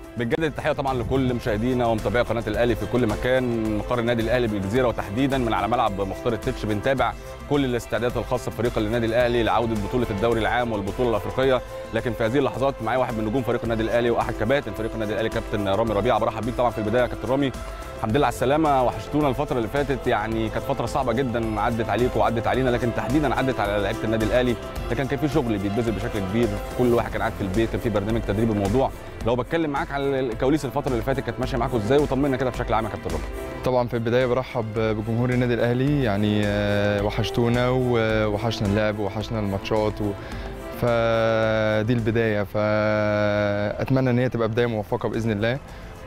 بنجدد التحيه طبعا لكل مشاهدينا ومتابعي قناه الاهلي في كل مكان مقر النادي الاهلي بالجزيره وتحديدا من على ملعب مختار التتش بنتابع كل الاستعدادات الخاصه بفريق النادي الاهلي لعوده بطوله الدوري العام والبطوله الافريقيه لكن في هذه اللحظات معايا واحد من نجوم فريق النادي الاهلي واحد كباتن فريق النادي الاهلي كابتن رامي ربيعه برحب بيك طبعا في البدايه يا كابتن رامي الحمد لله على السلامه وحشتونا الفتره اللي فاتت يعني كانت فتره صعبه جدا عدت عليكم وعدت علينا لكن تحديدا عدت على لعيبه النادي الاهلي لكن كان في شغل بيتبذل بشكل كبير كل واحد كان قاعد في البيت كان في برنامج تدريب الموضوع لو بتكلم معاك على كواليس الفتره اللي فاتت كانت ماشيه معاكم ازاي وطمنا كده بشكل عام يا كابتن رامي طبعا في البدايه برحب بجمهور النادي الاهلي يعني آه، وحشتونا ووحشنا اللعب ووحشنا الماتشات و... فدي البدايه فاتمنى ان هي تبقى بدايه موفقه باذن الله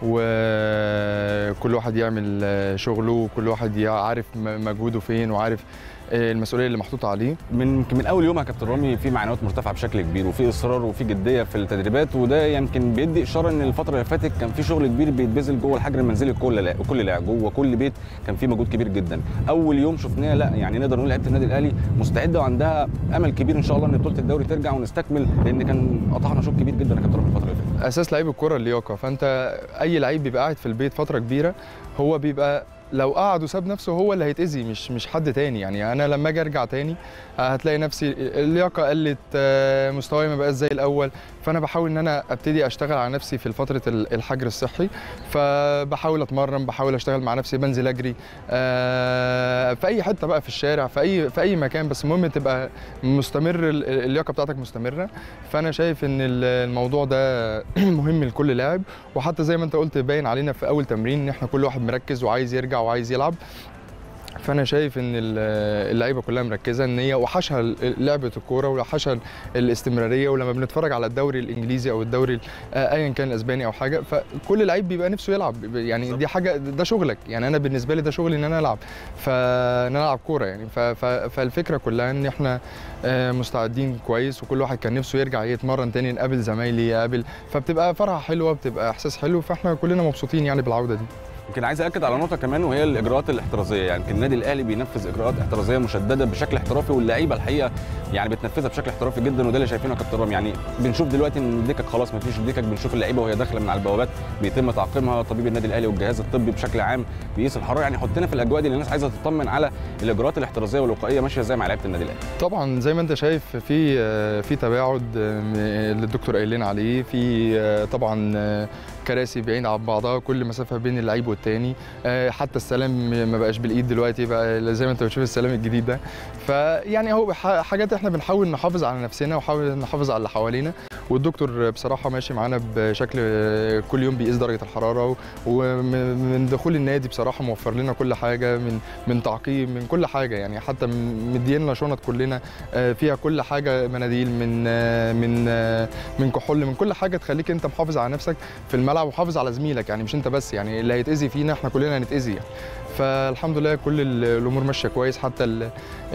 وكل واحد يعمل آه، شغله وكل واحد عارف م- مجهوده فين وعارف آه، المسؤوليه اللي محطوطه عليه من يمكن من اول يوم يا كابتن رامي في معنويات مرتفعه بشكل كبير وفي اصرار وفي جديه في التدريبات وده يمكن بيدي اشاره ان الفتره اللي فاتت كان في شغل كبير بيتبذل جوه الحجر المنزلي كل لا- كل لاعب جوه كل بيت كان في مجهود كبير جدا اول يوم شفناه لا يعني نقدر نقول لعيبه النادي الاهلي مستعده وعندها امل كبير ان شاء الله ان بطوله الدوري ترجع ونستكمل لان كان قطعنا شوط كبير جدا يا كابتن رامي الفتره اللي فاتت اساس لعيب الكره اللياقه فانت اي لعيب بيبقى قاعد في البيت فتره كبيره هو بيبقى لو قعد وساب نفسه هو اللي هيتاذي مش مش حد تاني يعني انا لما اجي ارجع تاني آه، هتلاقي نفسي اللياقه قلت آه، مستواي ما بقاش زي الاول فانا بحاول ان انا ابتدي اشتغل على نفسي في فتره ال- الحجر الصحي فبحاول اتمرن بحاول اشتغل مع نفسي بنزل اجري آه، في اي حته بقى في الشارع في اي في اي مكان بس المهم تبقى مستمر ال- اللياقه بتاعتك مستمره فانا شايف ان ال- الموضوع ده مهم لكل لاعب وحتى زي ما انت قلت باين علينا في اول تمرين ان احنا كل واحد مركز وعايز يرجع وعايز يلعب فانا شايف ان ال- اللعيبه كلها مركزه ان هي وحشها ال- لعبه الكوره وحشها الاستمراريه ولما بنتفرج على الدوري الانجليزي او الدوري ال- آه، ايا كان الاسباني او حاجه فكل لعيب بيبقى نفسه يلعب يعني بالظبط. دي حاجه ده شغلك يعني انا بالنسبه لي ده شغلي ان انا العب فان انا العب كوره يعني ف- ف- فالفكره كلها ان احنا آه، مستعدين كويس وكل واحد كان نفسه يرجع يتمرن تاني نقابل زمايلي يقابل فبتبقى فرحه حلوه بتبقى احساس حلو فاحنا كلنا مبسوطين يعني بالعوده دي يمكن عايز اكد على نقطه كمان وهي الاجراءات الاحترازيه يعني يمكن النادي الاهلي بينفذ اجراءات احترازيه مشدده بشكل احترافي واللعيبه الحقيقه يعني بتنفذها بشكل احترافي جدا وده اللي شايفينه يا كابتن رامي يعني بنشوف دلوقتي ان ديكك خلاص ما فيش ديكك بنشوف اللعيبه وهي داخله من على البوابات بيتم تعقيمها طبيب النادي الاهلي والجهاز الطبي بشكل عام بيقيس الحراره يعني حطنا في الاجواء دي اللي الناس عايزه تطمن على الاجراءات الاحترازيه والوقائيه ماشيه ازاي مع لعيبه النادي الاهلي طبعا زي ما انت شايف في في تباعد اللي الدكتور قايل لنا عليه في طبعا كراسي بعيد عن بعضها كل مسافه بين اللعيب والتاني حتى السلام ما بقاش بالايد دلوقتي بقى زي ما انت بتشوف السلام الجديد ده فيعني هو ح- حاجات احنا بنحاول نحافظ على نفسنا ونحاول نحافظ على اللي حوالينا والدكتور بصراحه ماشي معانا بشكل كل يوم بيقيس درجه الحراره ومن دخول النادي بصراحه موفر لنا كل حاجه من من تعقيم من كل حاجه يعني حتى مدينا شنط كلنا آه، فيها كل حاجه مناديل من آه، من آه، من كحول من كل حاجه تخليك انت محافظ على نفسك في الملعب ومحافظ على زميلك يعني مش انت بس يعني اللي هيتاذي فينا احنا كلنا هنتاذي يعني. فالحمد لله كل ال- الامور ماشيه كويس حتى ال-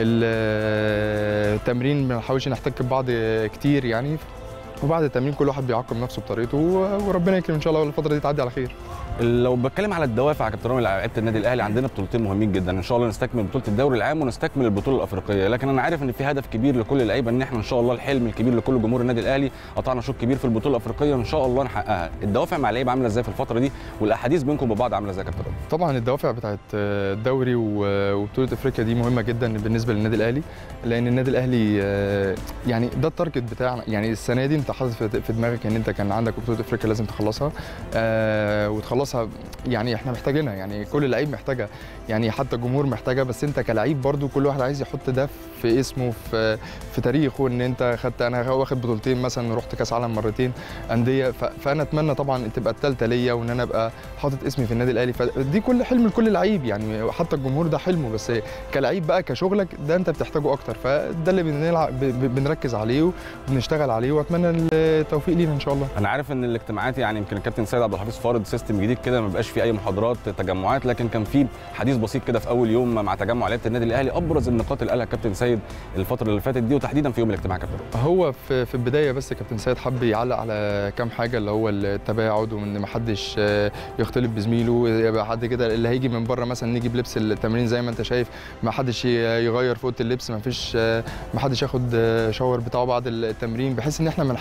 ال- التمرين ما بنحاولش نحتك ببعض كتير يعني وبعد التمرين كل واحد بيعقم نفسه بطريقته و- وربنا يكرم ان شاء الله الفتره دي تعدي على خير لو بتكلم على الدوافع يا كابتن رامي لعيبه النادي الاهلي عندنا بطولتين مهمين جدا ان شاء الله نستكمل بطوله الدوري العام ونستكمل البطوله الافريقيه لكن انا عارف ان في هدف كبير لكل اللعيبه ان احنا ان شاء الله الحلم الكبير لكل جمهور النادي الاهلي قطعنا شوط كبير في البطوله الافريقيه ان شاء الله نحققها الدوافع مع اللعيبه عامله ازاي في الفتره دي والاحاديث بينكم ببعض عامله ازاي يا كابتن رامي طبعا الدوافع بتاعت الدوري و- وبطوله افريقيا دي مهمه جدا بالنسبه للنادي الاهلي لان النادي الاهلي آه، يعني ده التارجت بتاعنا يعني السنه دي انت حاطط في في دماغك ان انت كان عندك بطوله افريقيا لازم تخلصها آه، وتخلصها يعني احنا محتاجينها يعني كل لعيب محتاجها يعني حتى الجمهور محتاجها بس انت كلعيب برضو كل واحد عايز يحط ده في اسمه في في تاريخه ان انت خدت انا واخد بطولتين مثلا رحت كاس عالم مرتين انديه ف- فانا اتمنى طبعا تبقى الثالثه ليا وان انا ابقى حاطط اسمي في النادي الاهلي فدي كل حلم لكل لعيب يعني حتى الجمهور ده حلمه بس كلعيب بقى كشغلك ده انت بتحتاجه اكتر فده اللي بنلعب ب- ب- بنركز عليه وبنشتغل عليه واتمنى التوفيق لينا ان شاء الله انا عارف ان الاجتماعات يعني يمكن الكابتن سيد عبد الحفيظ فارض سيستم جديد كده ما بيبقاش فيه اي محاضرات تجمعات لكن كان في حديث بسيط كده في اول يوم مع تجمع لعيبه النادي الاهلي ابرز النقاط اللي قالها الكابتن سيد الفتره اللي فاتت دي وتحديدا في يوم الاجتماع يا كابتن هو في في البدايه بس كابتن سيد حب يعلق على كام حاجه اللي هو التباعد وان ما حدش آه، يختلط بزميله يبقى حد كده اللي هيجي من بره مثلا نيجي بلبس التمرين زي ما انت شايف ما حدش ي- يغير في اوضه اللبس ما فيش آه، ما حدش ياخد آه، شاور بتاعه بعد التمرين بحيث ان احنا ما نحاول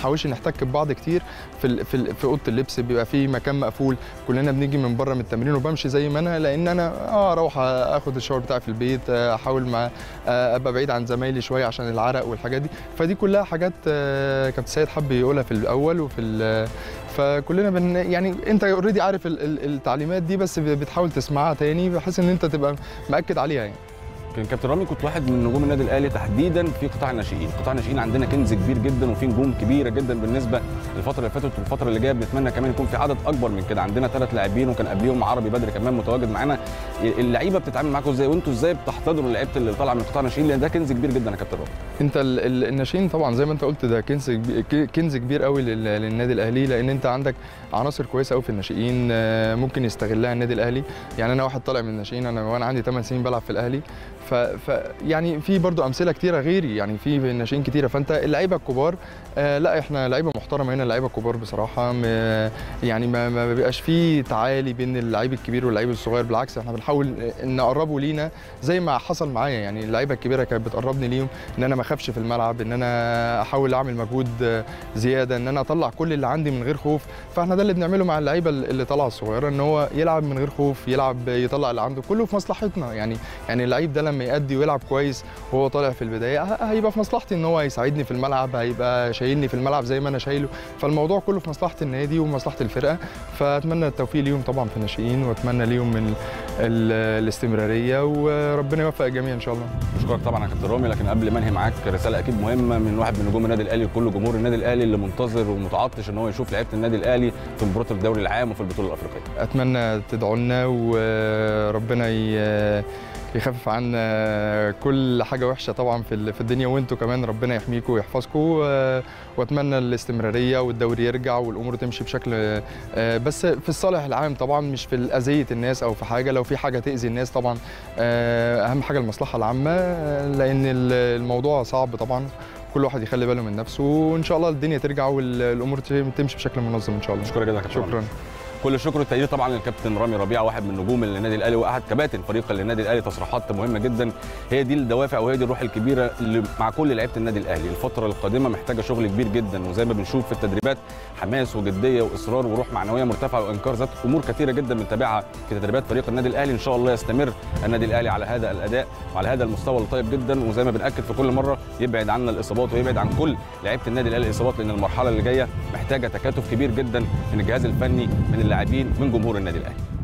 بنحاولش نحتك ببعض كتير في ال- في ال- في اوضه اللبس بيبقى في مكان مقفول كلنا بنيجي من بره من التمرين وبمشي زي ما انا لان انا اه اروح اخد الشاور بتاعي في البيت آه، احاول مع آه، ابقى بعيد عن زمايلي شويه عشان العرق والحاجات دي فدي كلها حاجات آه، كابتن سيد حب يقولها في الاول وفي ال- فكلنا بن يعني انت اوريدي عارف ال- ال- التعليمات دي بس بتحاول تسمعها تاني بحيث ان انت تبقى مأكد عليها يعني كان كابتن رامي كنت واحد من نجوم النادي الاهلي تحديدا في قطاع الناشئين، قطاع الناشئين عندنا كنز كبير جدا وفي نجوم كبيره جدا بالنسبه للفتره اللي فاتت والفتره اللي جايه بنتمنى كمان يكون في عدد اكبر من كده، عندنا ثلاث لاعبين وكان قبليهم عربي بدري كمان متواجد معانا، اللعيبه بتتعامل معاكم ازاي وانتوا ازاي بتحتضنوا اللعيبه اللي طالعه من قطاع الناشئين لان ده كنز كبير جدا يا كابتن رامي. انت ال- ال- الناشئين طبعا زي ما انت قلت ده كنز كبي- ك- كنز كبير قوي لل- للنادي الاهلي لان انت عندك عناصر كويسه قوي في الناشئين آه، ممكن يستغلها النادي الاهلي يعني انا واحد طالع من الناشئين انا وانا عندي 8 سنين بلعب في الاهلي ف, ف يعني في برضو امثله كتيره غيري يعني في ناشئين كتيره فانت اللعيبه الكبار آه لا احنا لعيبه محترمه هنا اللعيبه الكبار بصراحه م- يعني ما, ما بيبقاش في تعالي بين اللعيب الكبير واللعيب الصغير بالعكس احنا بنحاول نقربه لينا زي ما حصل معايا يعني اللعيبه الكبيره كانت بتقربني ليهم ان انا ما اخافش في الملعب ان انا احاول اعمل مجهود آه، زياده ان انا اطلع كل اللي عندي من غير خوف فاحنا ده اللي بنعمله مع اللعيبه اللي طالعه الصغيره ان هو يلعب من غير خوف يلعب يطلع اللي عنده كله في مصلحتنا يعني يعني اللعيب ده لما يأدي ويلعب كويس وهو طالع في البدايه ه- هيبقى في مصلحتي ان هو يساعدني في الملعب هيبقى شايلني في الملعب زي ما انا شايله فالموضوع كله في مصلحه النادي ومصلحه الفرقه فاتمنى التوفيق ليهم طبعا في الناشئين واتمنى ليهم ال- ال- الاستمراريه وربنا يوفق الجميع ان شاء الله بشكرك طبعا يا كابتن رامي لكن قبل ما انهي معاك رساله اكيد مهمه من واحد من نجوم النادي الاهلي لكل جمهور النادي الاهلي اللي منتظر ومتعطش ان هو يشوف لعيبه النادي الاهلي في مباراه الدوري العام وفي البطوله الافريقيه. اتمنى تدعوا لنا وربنا ي- يخفف عنا كل حاجه وحشه طبعا في ال- في الدنيا وانتوا كمان ربنا يحميكم ويحفظكم و- واتمنى الاستمراريه والدوري يرجع والامور تمشي بشكل آه، بس في الصالح العام طبعا مش في اذيه الناس او في حاجه لو في حاجه تاذي الناس طبعا آه، اهم حاجه المصلحه العامه آه، لان ال- الموضوع صعب طبعا كل واحد يخلي باله من نفسه وان شاء الله الدنيا ترجع والامور تمشي بشكل منظم ان شاء الله شكرا جدا يا كابتن رامي. شكرا كل الشكر والتقدير طبعا للكابتن رامي ربيعه واحد من نجوم النادي الاهلي واحد كباتن فريق النادي الاهلي تصريحات مهمه جدا هي دي الدوافع وهي دي الروح الكبيره اللي مع كل لعيبه النادي الاهلي الفتره القادمه محتاجه شغل كبير جدا وزي ما بنشوف في التدريبات حماس وجديه واصرار وروح معنويه مرتفعه وانكار ذات امور كثيره جدا بنتابعها في تدريبات فريق النادي الاهلي ان شاء الله يستمر النادي الاهلي على هذا الاداء وعلى هذا المستوى الطيب جدا وزي ما بناكد في كل مره يبعد عنا الاصابات ويبعد عن كل لعيبه النادي الاهلي الاصابات لان المرحله اللي جايه محتاجه تكاتف كبير جدا من الجهاز الفني من اللاعبين من جمهور النادي الاهلي